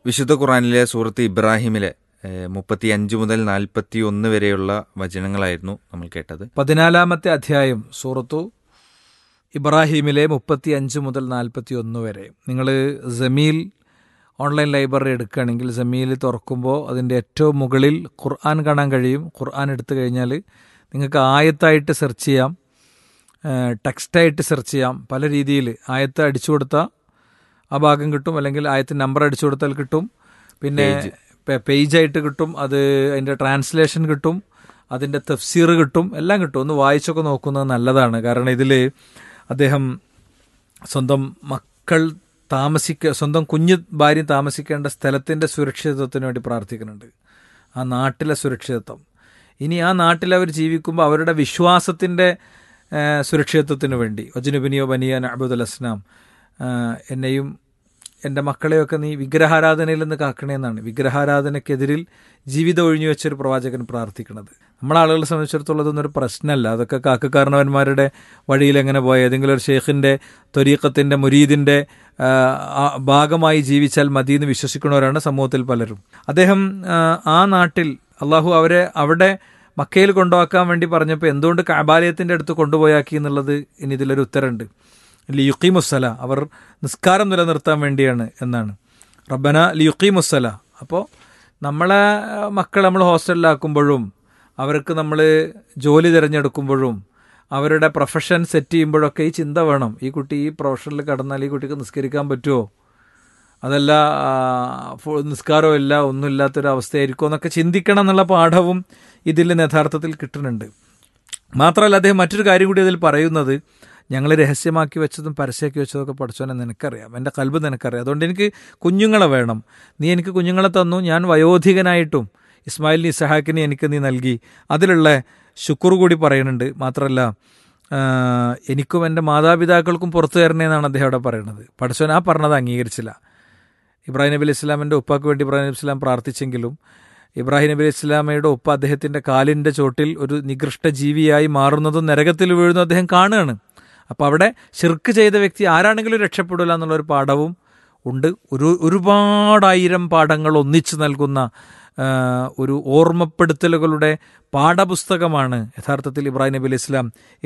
വിശുദ്ധ ഖുറാനിലെ സൂറത്ത് ഇബ്രാഹിമിലെ മുപ്പത്തി അഞ്ച് മുതൽ നാൽപ്പത്തി ഒന്ന് വരെയുള്ള വചനങ്ങളായിരുന്നു നമ്മൾ കേട്ടത് പതിനാലാമത്തെ അധ്യായം സൂറത്തു ഇബ്രാഹിമിലെ മുപ്പത്തി അഞ്ച് മുതൽ നാൽപ്പത്തി ഒന്ന് വരെ നിങ്ങൾ ജമീൽ ഓൺലൈൻ ലൈബ്രറി എടുക്കുകയാണെങ്കിൽ ജമീൽ തുറക്കുമ്പോൾ അതിൻ്റെ ഏറ്റവും മുകളിൽ ഖുർആൻ കാണാൻ കഴിയും ഖുർആൻ എടുത്തു കഴിഞ്ഞാൽ നിങ്ങൾക്ക് ആയത്തായിട്ട് സെർച്ച് ചെയ്യാം ടെക്സ്റ്റായിട്ട് സെർച്ച് ചെയ്യാം പല രീതിയിൽ ആയത്ത് അടിച്ചു കൊടുത്താൽ ആ ഭാഗം കിട്ടും അല്ലെങ്കിൽ ആയത്തിന് നമ്പർ അടിച്ചു കൊടുത്താൽ കിട്ടും പിന്നെ പേജായിട്ട് കിട്ടും അത് അതിൻ്റെ ട്രാൻസ്ലേഷൻ കിട്ടും അതിൻ്റെ തഫ്സീർ കിട്ടും എല്ലാം കിട്ടും ഒന്ന് വായിച്ചൊക്കെ നോക്കുന്നത് നല്ലതാണ് കാരണം ഇതിൽ അദ്ദേഹം സ്വന്തം മക്കൾ താമസിക്ക സ്വന്തം കുഞ്ഞ് ഭാര്യ താമസിക്കേണ്ട സ്ഥലത്തിൻ്റെ സുരക്ഷിതത്വത്തിന് വേണ്ടി പ്രാർത്ഥിക്കുന്നുണ്ട് ആ നാട്ടിലെ സുരക്ഷിതത്വം ഇനി ആ നാട്ടിൽ അവർ ജീവിക്കുമ്പോൾ അവരുടെ വിശ്വാസത്തിൻ്റെ സുരക്ഷിതത്വത്തിന് വേണ്ടി വജുനുബിനിയോ ബനിയ അബുദുൽ അസ്ലാം എന്നെയും എൻ്റെ മക്കളെയൊക്കെ നീ വിഗ്രഹാരാധനയിൽ നിന്ന് കാക്കണേന്നാണ് വിഗ്രഹാരാധനയ്ക്കെതിരിൽ ജീവിതം ഒഴിഞ്ഞു വെച്ചൊരു പ്രവാചകൻ പ്രാർത്ഥിക്കുന്നത് നമ്മളെ ആളുകളെ സംബന്ധിച്ചിടത്തോളം അതൊന്നും ഒരു പ്രശ്നമല്ല അതൊക്കെ കാക്കക്കാരണവന്മാരുടെ വഴിയിൽ എങ്ങനെ പോയ ഏതെങ്കിലും ഒരു ഷെയ്ഖിൻ്റെ ത്വരീക്കത്തിൻ്റെ മുരീദിൻ്റെ ഭാഗമായി ജീവിച്ചാൽ മതി എന്ന് വിശ്വസിക്കുന്നവരാണ് സമൂഹത്തിൽ പലരും അദ്ദേഹം ആ നാട്ടിൽ അള്ളാഹു അവരെ അവിടെ മക്കയിൽ കൊണ്ടുപോക്കാൻ വേണ്ടി പറഞ്ഞപ്പോൾ എന്തുകൊണ്ട് കാബാലയത്തിൻ്റെ അടുത്ത് കൊണ്ടുപോയാക്കി എന്നുള്ളത് ഇനി ഇതിലൊരു ഉത്തരമുണ്ട് ലിയുക്കീമുസ്സല അവർ നിസ്കാരം നിലനിർത്താൻ വേണ്ടിയാണ് എന്നാണ് റബ്ബന ലിയുക്കീമുസ്സല അപ്പോൾ നമ്മളെ മക്കൾ നമ്മൾ ഹോസ്റ്റലിലാക്കുമ്പോഴും അവർക്ക് നമ്മൾ ജോലി തിരഞ്ഞെടുക്കുമ്പോഴും അവരുടെ പ്രൊഫഷൻ സെറ്റ് ചെയ്യുമ്പോഴൊക്കെ ഈ ചിന്ത വേണം ഈ കുട്ടി ഈ പ്രൊഫഷനിൽ കടന്നാൽ ഈ കുട്ടിക്ക് നിസ്കരിക്കാൻ പറ്റുമോ അതല്ല നിസ്കാരവും ഇല്ല ഒന്നുമില്ലാത്തൊരു അവസ്ഥയായിരിക്കും എന്നൊക്കെ ചിന്തിക്കണം എന്നുള്ള പാഠവും ഇതിൽ യഥാർത്ഥത്തിൽ കിട്ടുന്നുണ്ട് മാത്രമല്ല അദ്ദേഹം മറ്റൊരു കാര്യം കൂടി അതിൽ പറയുന്നത് ഞങ്ങൾ രഹസ്യമാക്കി വെച്ചതും പരസ്യമാക്കി വെച്ചതൊക്കെ പഠിച്ചോനെ നിനക്കറിയാം എൻ്റെ കൽബ് നിനക്കറിയാം അതുകൊണ്ട് എനിക്ക് കുഞ്ഞുങ്ങളെ വേണം നീ എനിക്ക് കുഞ്ഞുങ്ങളെ തന്നു ഞാൻ വയോധികനായിട്ടും ഇസ്മായിലിന് ഇസഹാക്കിനെ എനിക്ക് നീ നൽകി അതിലുള്ള ശുക്ർ കൂടി പറയുന്നുണ്ട് മാത്രമല്ല എനിക്കും എൻ്റെ മാതാപിതാക്കൾക്കും പുറത്തു തരണേന്നാണ് അദ്ദേഹം അവിടെ പറയുന്നത് പഠിച്ചോൻ ആ പറഞ്ഞത് അംഗീകരിച്ചില്ല ഇബ്രാഹിം നബി അലൈഹി ഇസ്ലാമിൻ്റെ ഉപ്പാക്ക് വേണ്ടി ഇബ്രാഹിം നബി ഇസ്ലാം പ്രാർത്ഥിച്ചെങ്കിലും ഇബ്രാഹിം നബി ഇസ്ലാമയുടെ ഒപ്പം അദ്ദേഹത്തിൻ്റെ കാലിൻ്റെ ചോട്ടിൽ ഒരു നികൃഷ്ട ജീവിയായി മാറുന്നതും നരകത്തിൽ വീഴുന്നതും അദ്ദേഹം കാണുകയാണ് അപ്പോൾ അവിടെ ഷിർക്ക് ചെയ്ത വ്യക്തി ആരാണെങ്കിലും രക്ഷപ്പെടില്ല എന്നുള്ളൊരു പാഠവും ഉണ്ട് ഒരു ഒരുപാടായിരം പാഠങ്ങൾ ഒന്നിച്ചു നൽകുന്ന ഒരു ഓർമ്മപ്പെടുത്തലുകളുടെ പാഠപുസ്തകമാണ് യഥാർത്ഥത്തിൽ ഇബ്രാഹിം നബി അലൈഹി ഇസ്ലാം